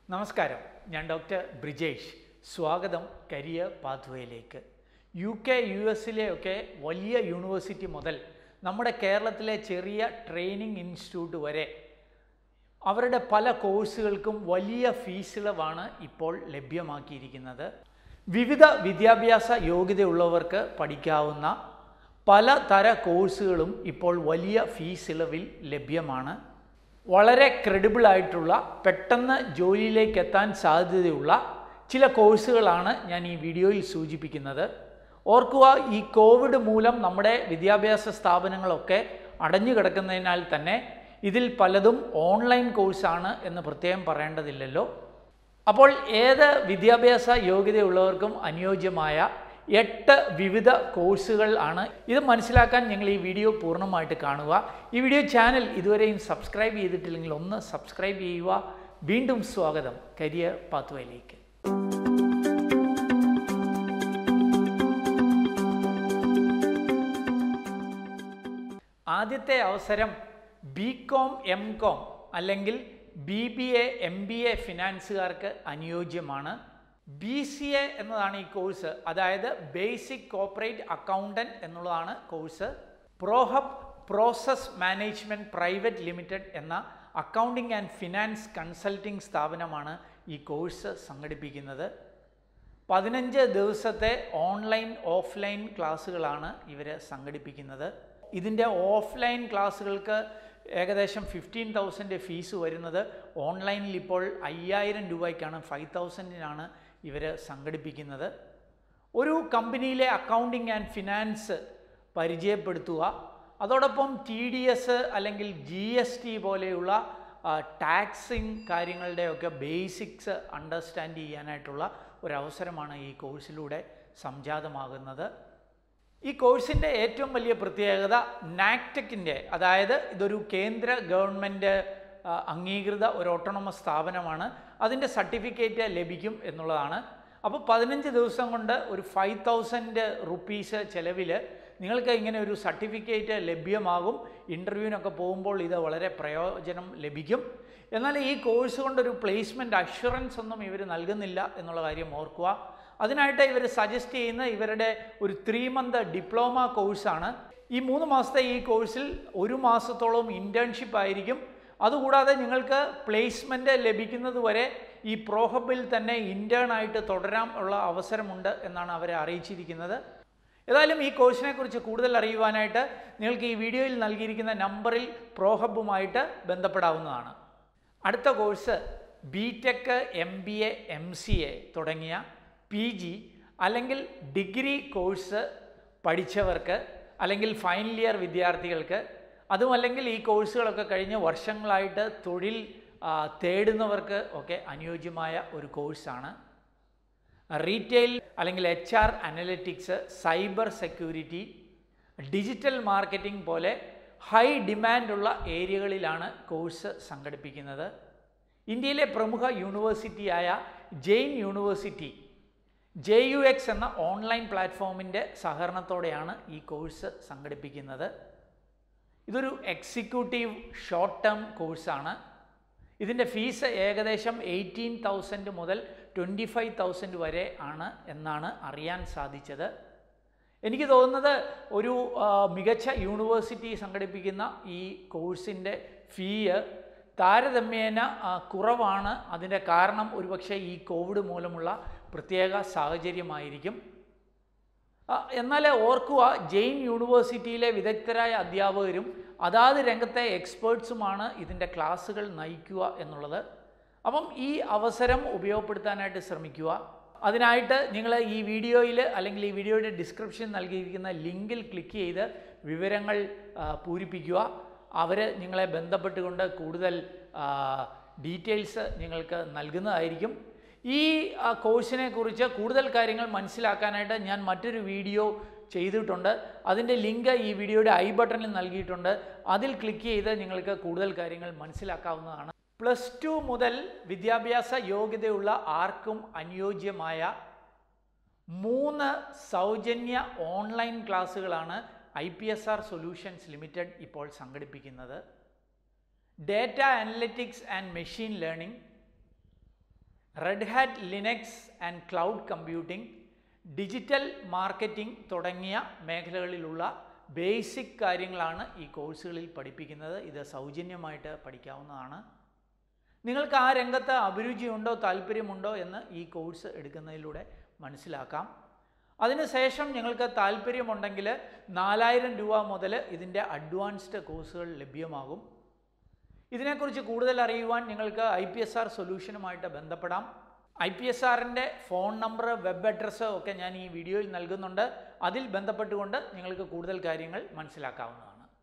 നമസ്കാരം ഞാൻ ഡോക്ടർ ബ്രിജേഷ് സ്വാഗതം കരിയർ പാത്വേയിലേക്ക് യു കെ യു എസിലെ ഒക്കെ വലിയ യൂണിവേഴ്സിറ്റി മുതൽ നമ്മുടെ കേരളത്തിലെ ചെറിയ ട്രെയിനിങ് ഇൻസ്റ്റിറ്റ്യൂട്ട് വരെ അവരുടെ പല കോഴ്സുകൾക്കും വലിയ ഫീസിളവാണ് ഇപ്പോൾ ലഭ്യമാക്കിയിരിക്കുന്നത് വിവിധ വിദ്യാഭ്യാസ യോഗ്യതയുള്ളവർക്ക് പഠിക്കാവുന്ന പലതര കോഴ്സുകളും ഇപ്പോൾ വലിയ ഫീസ് ഇളവിൽ ലഭ്യമാണ് വളരെ ക്രെഡിബിൾ ആയിട്ടുള്ള പെട്ടെന്ന് ജോലിയിലേക്ക് എത്താൻ സാധ്യതയുള്ള ചില കോഴ്സുകളാണ് ഞാൻ ഈ വീഡിയോയിൽ സൂചിപ്പിക്കുന്നത് ഓർക്കുക ഈ കോവിഡ് മൂലം നമ്മുടെ വിദ്യാഭ്യാസ സ്ഥാപനങ്ങളൊക്കെ അടഞ്ഞു കിടക്കുന്നതിനാൽ തന്നെ ഇതിൽ പലതും ഓൺലൈൻ കോഴ്സാണ് എന്ന് പ്രത്യേകം പറയേണ്ടതില്ലല്ലോ അപ്പോൾ ഏത് വിദ്യാഭ്യാസ യോഗ്യതയുള്ളവർക്കും അനുയോജ്യമായ എട്ട് വിവിധ കോഴ്സുകൾ ആണ് ഇത് മനസ്സിലാക്കാൻ നിങ്ങൾ ഈ വീഡിയോ പൂർണ്ണമായിട്ട് കാണുക ഈ വീഡിയോ ചാനൽ ഇതുവരെയും സബ്സ്ക്രൈബ് ചെയ്തിട്ടില്ലെങ്കിൽ ഒന്ന് സബ്സ്ക്രൈബ് ചെയ്യുക വീണ്ടും സ്വാഗതം കരിയർ പാത്വയിലേക്ക് ആദ്യത്തെ അവസരം ബി കോം എം കോം അല്ലെങ്കിൽ B B A M B A ഫിനാൻസുകാർക്ക് അനുയോജ്യമാണ് ബി സി എ എന്നതാണ് ഈ കോഴ്സ് അതായത് ബേസിക് കോപ്പറേറ്റ് അക്കൗണ്ടൻറ്റ് എന്നുള്ളതാണ് course ProHub process management private limited എന്ന അക്കൗണ്ടിംഗ് ആൻഡ് ഫിനാൻസ് കൺസൾട്ടിംഗ് സ്ഥാപനമാണ് ഈ കോഴ്സ് സംഘടിപ്പിക്കുന്നത് പതിനഞ്ച് ദിവസത്തെ ഓൺലൈൻ ഓഫ്ലൈൻ ക്ലാസ്സുകളാണ് ഇവർ സംഘടിപ്പിക്കുന്നത് ഇതിൻ്റെ ഓഫ്ലൈൻ ക്ലാസ്സുകൾക്ക് ഏകദേശം ഫിഫ്റ്റീൻ തൗസൻഡ് ഫീസ് വരുന്നത് ഓൺലൈനിൽ ഇപ്പോൾ അയ്യായിരം രൂപയ്ക്കാണ് ഫൈവ് തൗസൻഡിനാണ് ഇവർ സംഘടിപ്പിക്കുന്നത് ഒരു കമ്പനിയിലെ അക്കൗണ്ടിങ് ആൻഡ് ഫിനാൻസ് പരിചയപ്പെടുത്തുക അതോടൊപ്പം ടി ഡി എസ് അല്ലെങ്കിൽ ജി എസ് ടി പോലെയുള്ള ടാക്സിങ് കാര്യങ്ങളുടെയൊക്കെ ബേസിക്സ് അണ്ടർസ്റ്റാൻഡ് ചെയ്യാനായിട്ടുള്ള ഒരവസരമാണ് ഈ കോഴ്സിലൂടെ സംജാതമാകുന്നത് ഈ കോഴ്സിൻ്റെ ഏറ്റവും വലിയ പ്രത്യേകത നാക്ടെക്കിൻ്റെ അതായത് ഇതൊരു കേന്ദ്ര ഗവൺമെൻറ് അംഗീകൃത ഒരു ഓട്ടോണമസ് സ്ഥാപനമാണ് അതിൻ്റെ സർട്ടിഫിക്കറ്റ് ലഭിക്കും എന്നുള്ളതാണ് അപ്പോൾ പതിനഞ്ച് ദിവസം കൊണ്ട് ഒരു ഫൈവ് തൗസൻഡ് റുപ്പീസ് ചിലവിൽ നിങ്ങൾക്ക് ഇങ്ങനെ ഒരു സർട്ടിഫിക്കറ്റ് ലഭ്യമാകും ഇൻ്റർവ്യൂവിനൊക്കെ പോകുമ്പോൾ ഇത് വളരെ പ്രയോജനം ലഭിക്കും എന്നാൽ ഈ കോഴ്സ് കൊണ്ടൊരു പ്ലേസ്മെൻറ്റ് അഷുറൻസ് ഒന്നും ഇവർ നൽകുന്നില്ല എന്നുള്ള കാര്യം ഓർക്കുക അതിനായിട്ട് ഇവർ സജസ്റ്റ് ചെയ്യുന്ന ഇവരുടെ ഒരു ത്രീ മന്ത് ഡിപ്ലോമ കോഴ്സാണ് ഈ മൂന്ന് മാസത്തെ ഈ കോഴ്സിൽ ഒരു മാസത്തോളം ഇൻറ്റേൺഷിപ്പ് ആയിരിക്കും അതുകൂടാതെ നിങ്ങൾക്ക് പ്ലേസ്മെൻറ്റ് ലഭിക്കുന്നത് വരെ ഈ പ്രോഹബിൽ തന്നെ ഇൻറ്റേൺ ആയിട്ട് തുടരാൻ ഉള്ള അവസരമുണ്ട് എന്നാണ് അവരെ അറിയിച്ചിരിക്കുന്നത് ഏതായാലും ഈ കോഴ്സിനെ കുറിച്ച് കൂടുതൽ അറിയുവാനായിട്ട് നിങ്ങൾക്ക് ഈ വീഡിയോയിൽ നൽകിയിരിക്കുന്ന നമ്പറിൽ പ്രോഹബുമായിട്ട് ബന്ധപ്പെടാവുന്നതാണ് അടുത്ത course B tech M B A M C A തുടങ്ങിയ പി ജി അല്ലെങ്കിൽ ഡിഗ്രി കോഴ്സ് പഠിച്ചവർക്ക് അല്ലെങ്കിൽ ഫൈനൽ ഇയർ വിദ്യാർത്ഥികൾക്ക് അതും അല്ലെങ്കിൽ ഈ കോഴ്സുകളൊക്കെ കഴിഞ്ഞ് വർഷങ്ങളായിട്ട് തൊഴിൽ തേടുന്നവർക്ക് ഒക്കെ അനുയോജ്യമായ ഒരു കോഴ്സാണ് റീറ്റെയിൽ അല്ലെങ്കിൽ H R analytics cyber security digital marketing പോലെ ഹൈ ഡിമാൻഡുള്ള ഏരിയകളിലാണ് കോഴ്സ് സംഘടിപ്പിക്കുന്നത് ഇന്ത്യയിലെ പ്രമുഖ യൂണിവേഴ്സിറ്റിയായ Jain university J U X എന്ന ഓൺലൈൻ പ്ലാറ്റ്ഫോമിൻ്റെ സഹകരണത്തോടെയാണ് ഈ കോഴ്സ് സംഘടിപ്പിക്കുന്നത് ഇതൊരു എക്സിക്യൂട്ടീവ് ഷോർട്ട് ടേം കോഴ്സാണ് ഇതിൻ്റെ ഫീസ് ഏകദേശം എയ്റ്റീൻ തൗസൻഡ് മുതൽ ട്വൻറ്റി ഫൈവ് തൗസൻഡ് വരെ ആണ് എന്നാണ് അറിയാൻ സാധിച്ചത് എനിക്ക് തോന്നുന്നത് ഒരു മികച്ച യൂണിവേഴ്സിറ്റി സംഘടിപ്പിക്കുന്ന ഈ കോഴ്സിൻ്റെ ഫീ താരതമ്യേന കുറവാണ് അതിൻ്റെ കാരണം ഒരുപക്ഷെ ഈ കോവിഡ് മൂലമുള്ള പ്രത്യേക സാഹചര്യമായിരിക്കും എന്നാൽ ഓർക്കുക ജെയിൻ യൂണിവേഴ്സിറ്റിയിലെ വിദഗ്ധരായ അധ്യാപകരും അതാത് രംഗത്തെ എക്സ്പേർട്സുമാണ് ഇതിൻ്റെ ക്ലാസ്സുകൾ നയിക്കുക എന്നുള്ളത് അപ്പം ഈ അവസരം ഉപയോഗപ്പെടുത്താനായിട്ട് ശ്രമിക്കുക അതിനായിട്ട് നിങ്ങൾ ഈ വീഡിയോയിൽ അല്ലെങ്കിൽ ഈ വീഡിയോയുടെ ഡിസ്ക്രിപ്ഷൻ നൽകിയിരിക്കുന്ന ലിങ്കിൽ ക്ലിക്ക് ചെയ്ത് വിവരങ്ങൾ പൂരിപ്പിക്കുക അവർ നിങ്ങളെ ബന്ധപ്പെട്ടുകൊണ്ട് കൂടുതൽ ഡീറ്റെയിൽസ് നിങ്ങൾക്ക് നൽകുന്നതായിരിക്കും ഈ കോഴ്സിനെ കുറിച്ച് കൂടുതൽ കാര്യങ്ങൾ മനസ്സിലാക്കാനായിട്ട് ഞാൻ മറ്റൊരു വീഡിയോ ചെയ്തിട്ടുണ്ട് അതിൻ്റെ ലിങ്ക് ഈ വീഡിയോയുടെ ഐ ബട്ടണിൽ നൽകിയിട്ടുണ്ട് അതിൽ ക്ലിക്ക് ചെയ്ത് നിങ്ങൾക്ക് കൂടുതൽ കാര്യങ്ങൾ മനസ്സിലാക്കാവുന്നതാണ് പ്ലസ് ടു മുതൽ വിദ്യാഭ്യാസ യോഗ്യതയുള്ള ആർക്കും അനുയോജ്യമായ മൂന്ന് സൗജന്യ ഓൺലൈൻ ക്ലാസ്സുകളാണ് I P S R solutions limited ഇപ്പോൾ സംഘടിപ്പിക്കുന്നത് data analytics and machine learning Red Hat Linux and cloud computing digital marketing തുടങ്ങിയ മേഖലകളിലുള്ള ബേസിക് കാര്യങ്ങളാണ് ഈ കോഴ്സുകളിൽ പഠിപ്പിക്കുന്നത് ഇത് സൗജന്യമായിട്ട് പഠിക്കാവുന്നതാണ് നിങ്ങൾക്ക് ആ രംഗത്ത് അഭിരുചിയുണ്ടോ താല്പര്യമുണ്ടോ എന്ന് ഈ കോഴ്സ് എടുക്കുന്നതിലൂടെ മനസ്സിലാക്കാം അതിനുശേഷം നിങ്ങൾക്ക് താല്പര്യമുണ്ടെങ്കിൽ നാലായിരം രൂപ മുതൽ ഇതിൻ്റെ അഡ്വാൻസ്ഡ് കോഴ്സുകൾ ലഭ്യമാകും ഇതിനെക്കുറിച്ച് കൂടുതൽ അറിയുവാൻ നിങ്ങൾക്ക് ഐ പി എസ് ആർ സൊല്യൂഷനുമായിട്ട് ബന്ധപ്പെടാം ഐ പി എസ് ആറിൻ്റെ ഫോൺ നമ്പർ വെബ് അഡ്രസ്സ് ഒക്കെ ഞാൻ ഈ വീഡിയോയിൽ നൽകുന്നുണ്ട് അതിൽ ബന്ധപ്പെട്ടുകൊണ്ട് നിങ്ങൾക്ക് കൂടുതൽ കാര്യങ്ങൾ മനസ്സിലാക്കാവുന്നതാണ്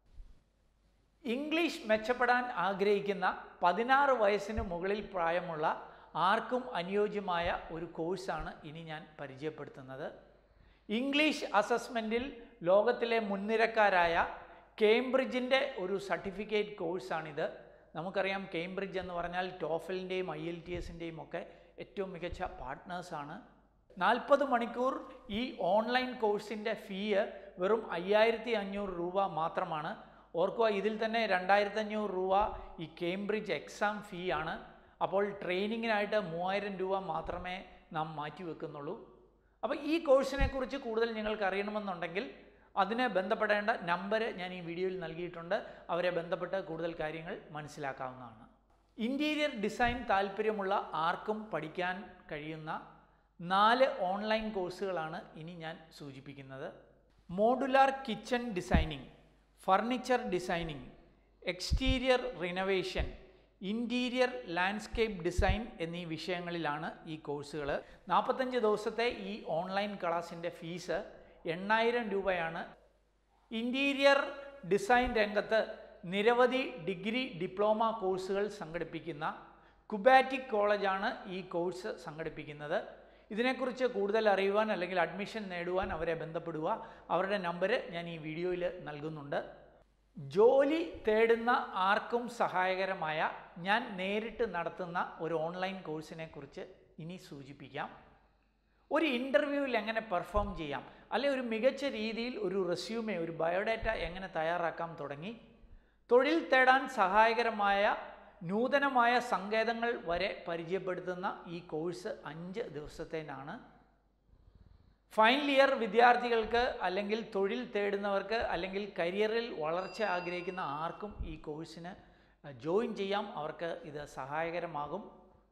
ഇംഗ്ലീഷ് മെച്ചപ്പെടാൻ ആഗ്രഹിക്കുന്ന പതിനാറ് വയസ്സിന് മുകളിൽ പ്രായമുള്ള ആർക്കും അനുയോജ്യമായ ഒരു കോഴ്സാണ് ഇനി ഞാൻ പരിചയപ്പെടുത്തുന്നത് ഇംഗ്ലീഷ് അസസ്മെൻറ്റിൽ ലോകത്തിലെ മുൻനിരക്കാരായ കേംബ്രിഡ്ജിൻ്റെ ഒരു സർട്ടിഫിക്കറ്റ് കോഴ്സാണിത് നമുക്കറിയാം കേംബ്രിഡ്ജ് എന്ന് പറഞ്ഞാൽ ടോഫലിൻ്റെയും ഐ എൽ ടി എസിൻ്റെയും ഒക്കെ ഏറ്റവും മികച്ച പാർട്ട്നേഴ്സാണ് നാൽപ്പത് മണിക്കൂർ ഈ ഓൺലൈൻ കോഴ്സിൻ്റെ ഫീ വെറും അയ്യായിരത്തി അഞ്ഞൂറ് രൂപ മാത്രമാണ് ഓർക്കുക ഇതിൽ തന്നെ രണ്ടായിരത്തി അഞ്ഞൂറ് രൂപ ഈ കേംബ്രിഡ്ജ് എക്സാം ഫീ ആണ് അപ്പോൾ ട്രെയിനിങ്ങിനായിട്ട് മൂവായിരം രൂപ മാത്രമേ നാം മാറ്റി വെക്കുന്നുള്ളൂ അപ്പോൾ ഈ കോഴ്സിനെ കുറിച്ച് കൂടുതൽ നിങ്ങൾക്ക് അറിയണമെന്നുണ്ടെങ്കിൽ അതിനെ ബന്ധപ്പെടേണ്ട നമ്പർ ഞാൻ ഈ വീഡിയോയിൽ നൽകിയിട്ടുണ്ട് അവരെ ബന്ധപ്പെട്ട് കൂടുതൽ കാര്യങ്ങൾ മനസ്സിലാക്കാവുന്നതാണ് ഇൻറ്റീരിയർ ഡിസൈൻ താല്പര്യമുള്ള ആർക്കും പഠിക്കാൻ കഴിയുന്ന നാല് ഓൺലൈൻ കോഴ്സുകളാണ് ഇനി ഞാൻ സൂചിപ്പിക്കുന്നത് modular kitchen designing furniture designing exterior renovation interior landscape design എന്നീ വിഷയങ്ങളിലാണ് ഈ കോഴ്സുകൾ നാൽപ്പത്തഞ്ച് ദിവസത്തെ ഈ ഓൺലൈൻ ക്ലാസ്സിൻ്റെ ഫീസ് എണ്ണായിരം രൂപയാണ് ഇൻറ്റീരിയർ ഡിസൈൻ രംഗത്ത് നിരവധി ഡിഗ്രി ഡിപ്ലോമ കോഴ്സുകൾ സംഘടിപ്പിക്കുന്ന കുബാറ്റിക് കോളേജാണ് ഈ കോഴ്സ് സംഘടിപ്പിക്കുന്നത് ഇതിനെക്കുറിച്ച് കൂടുതൽ അറിയുവാൻ അല്ലെങ്കിൽ അഡ്മിഷൻ നേടുവാൻ അവരെ ബന്ധപ്പെടുക അവരുടെ നമ്പർ ഞാൻ ഈ വീഡിയോയിൽ നൽകുന്നുണ്ട് ജോലി തേടുന്ന ആർക്കും സഹായകരമായ ഞാൻ നേരിട്ട് നടത്തുന്ന ഒരു ഓൺലൈൻ കോഴ്സിനെ കുറിച്ച് ഇനി സൂചിപ്പിക്കാം ഒരു ഇൻ്റർവ്യൂവിൽ എങ്ങനെ പെർഫോം ചെയ്യാം അല്ലെ ഒരു മികച്ച രീതിയിൽ ഒരു റെസ്യൂമെ ഒരു ബയോഡാറ്റ എങ്ങനെ തയ്യാറാക്കാം തുടങ്ങി തൊഴിൽ തേടാൻ സഹായകരമായ നൂതനമായ സങ്കേതങ്ങൾ വരെ പരിചയപ്പെടുത്തുന്ന ഈ കോഴ്സ് അഞ്ച് ദിവസത്തേനാണ് ഫൈനൽ ഇയർ വിദ്യാർത്ഥികൾക്ക് അല്ലെങ്കിൽ തൊഴിൽ തേടുന്നവർക്ക് അല്ലെങ്കിൽ കരിയറിൽ വളർച്ച ആഗ്രഹിക്കുന്ന ആർക്കും ഈ കോഴ്സിന് ജോയിൻ ചെയ്യാം അവർക്ക് ഇത് സഹായകരമാകും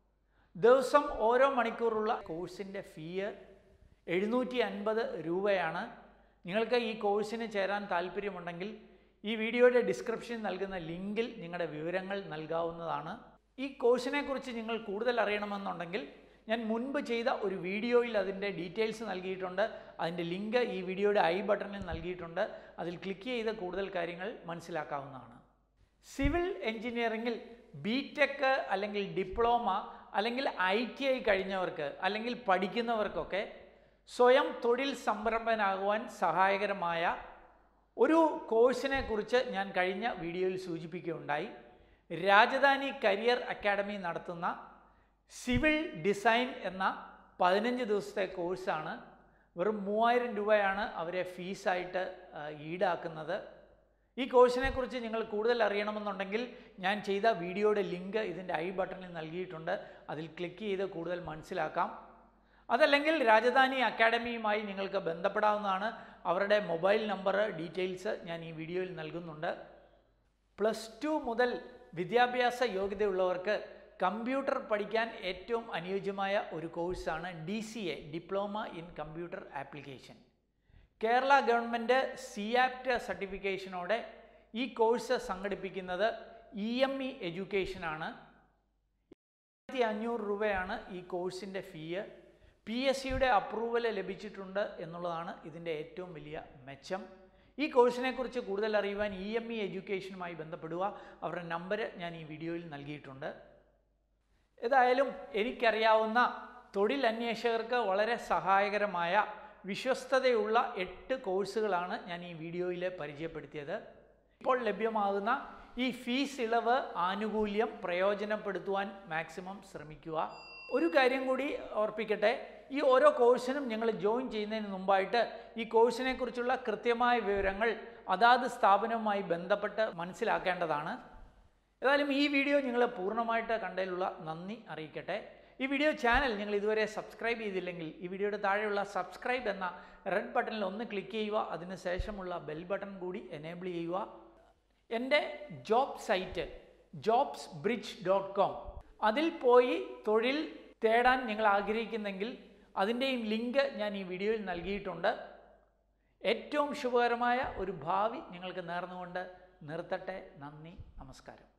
ദിവസം ഓരോ മണിക്കൂറുള്ള കോഴ്സിൻ്റെ ഫീ എഴുന്നൂറ്റി അൻപത് രൂപയാണ് നിങ്ങൾക്ക് ഈ കോഴ്സിന് ചേരാൻ താല്പര്യമുണ്ടെങ്കിൽ ഈ വീഡിയോയുടെ ഡിസ്ക്രിപ്ഷൻ നൽകുന്ന ലിങ്കിൽ നിങ്ങളുടെ വിവരങ്ങൾ നൽകാവുന്നതാണ് ഈ കോഴ്സിനെക്കുറിച്ച് നിങ്ങൾ കൂടുതൽ അറിയണമെന്നുണ്ടെങ്കിൽ ഞാൻ മുൻപ് ചെയ്ത ഒരു വീഡിയോയിൽ അതിൻ്റെ ഡീറ്റെയിൽസ് നൽകിയിട്ടുണ്ട് അതിൻ്റെ ലിങ്ക് ഈ വീഡിയോയുടെ ഐ ബട്ടണിൽ നൽകിയിട്ടുണ്ട് അതിൽ ക്ലിക്ക് ചെയ്ത് കൂടുതൽ കാര്യങ്ങൾ മനസ്സിലാക്കാവുന്നതാണ് സിവിൽ എഞ്ചിനീയറിങ്ങിൽ ബി ടെക് അല്ലെങ്കിൽ ഡിപ്ലോമ അല്ലെങ്കിൽ ഐ ടി ഐ കഴിഞ്ഞവർക്ക് അല്ലെങ്കിൽ പഠിക്കുന്നവർക്കൊക്കെ സ്വയം തൊഴിൽ സംരംഭനാകുവാൻ സഹായകരമായ ഒരു കോഴ്സിനെ കുറിച്ച് ഞാൻ കഴിഞ്ഞ വീഡിയോയിൽ സൂചിപ്പിക്കുകയുണ്ടായി രാജധാനി കരിയർ അക്കാഡമി നടത്തുന്ന സിവിൽ ഡിസൈൻ എന്ന പതിനഞ്ച് ദിവസത്തെ കോഴ്സാണ് വെറും മൂവായിരം രൂപയാണ് അവരെ ഫീസായിട്ട് ഈടാക്കുന്നത് ഈ കോഴ്സിനെ കുറിച്ച് നിങ്ങൾ കൂടുതൽ അറിയണമെന്നുണ്ടെങ്കിൽ ഞാൻ ചെയ്ത വീഡിയോയുടെ ലിങ്ക് ഇതിൻ്റെ ഐ ബട്ടണിൽ നൽകിയിട്ടുണ്ട് അതിൽ ക്ലിക്ക് ചെയ്ത് കൂടുതൽ മനസ്സിലാക്കാം അതല്ലെങ്കിൽ രാജധാനി അക്കാഡമിയുമായി നിങ്ങൾക്ക് ബന്ധപ്പെടാവുന്നതാണ് അവരുടെ മൊബൈൽ നമ്പർ ഡീറ്റെയിൽസ് ഞാൻ ഈ വീഡിയോയിൽ നൽകുന്നുണ്ട് പ്ലസ് ടു മുതൽ വിദ്യാഭ്യാസ യോഗ്യതയുള്ളവർക്ക് കമ്പ്യൂട്ടർ പഠിക്കാൻ ഏറ്റവും അനുയോജ്യമായ ഒരു കോഴ്സാണ് D C A diploma in computer application Kerala government C apt സർട്ടിഫിക്കേഷനോടെ ഈ കോഴ്സ് സംഘടിപ്പിക്കുന്നത് ഇ എം ഇ എഡ്യൂക്കേഷനാണ് ആയിരത്തി അഞ്ഞൂറ് രൂപയാണ് ഈ കോഴ്സിൻ്റെ ഫീ പി എസ് സിയുടെ അപ്രൂവൽ ലഭിച്ചിട്ടുണ്ട് എന്നുള്ളതാണ് ഇതിൻ്റെ ഏറ്റവും വലിയ മെച്ചം ഈ കോഴ്സിനെക്കുറിച്ച് കൂടുതൽ അറിയുവാൻ ഇ എം ഇ എഡ്യൂക്കേഷനുമായി ബന്ധപ്പെടുക അവരുടെ നമ്പർ ഞാൻ ഈ വീഡിയോയിൽ നൽകിയിട്ടുണ്ട് ഏതായാലും എനിക്കറിയാവുന്ന തൊഴിൽ അന്വേഷകർക്ക് വളരെ സഹായകരമായ വിശ്വസ്തതയുള്ള എട്ട് കോഴ്സുകളാണ് ഞാൻ ഈ വീഡിയോയിൽ പരിചയപ്പെടുത്തിയത് ഇപ്പോൾ ലഭ്യമാകുന്ന ഈ ഫീസ് ഇളവ് ആനുകൂല്യം പ്രയോജനപ്പെടുത്തുവാൻ മാക്സിമം ശ്രമിക്കുക ഒരു കാര്യം കൂടി ഓർപ്പിക്കട്ടെ ഈ ഓരോ കോഴ്സിനും നിങ്ങൾ ജോയിൻ ചെയ്യുന്നതിന് മുമ്പായിട്ട് ഈ കോഴ്സിനെ കുറിച്ചുള്ള കൃത്യമായ വിവരങ്ങൾ അതാത് സ്ഥാപനവുമായി ബന്ധപ്പെട്ട് മനസ്സിലാക്കേണ്ടതാണ് ഏതായാലും ഈ വീഡിയോ നിങ്ങൾ പൂർണ്ണമായിട്ട് കണ്ടതിലുള്ള നന്ദി അറിയിക്കട്ടെ ഈ വീഡിയോ ചാനൽ നിങ്ങൾ ഇതുവരെ സബ്സ്ക്രൈബ് ചെയ്തില്ലെങ്കിൽ ഈ വീഡിയോയുടെ താഴെയുള്ള സബ്സ്ക്രൈബ് എന്ന റെഡ് ബട്ടണിൽ ഒന്ന് ക്ലിക്ക് ചെയ്യുക അതിന് ശേഷമുള്ള ബെൽ ബട്ടൺ കൂടി എനേബിൾ ചെയ്യുക എൻ്റെ job site jobs bridge dot com അതിൽ പോയി തൊഴിൽ തേടാൻ നിങ്ങൾ ആഗ്രഹിക്കുന്നെങ്കിൽ അതിൻ്റെയും ലിങ്ക് ഞാൻ ഈ വീഡിയോയിൽ നൽകിയിട്ടുണ്ട് ഏറ്റവും ശുഭകരമായ ഒരു ഭാവി നിങ്ങൾക്ക് നേർന്നുകൊണ്ട് നിർത്തട്ടെ നന്ദി നമസ്കാരം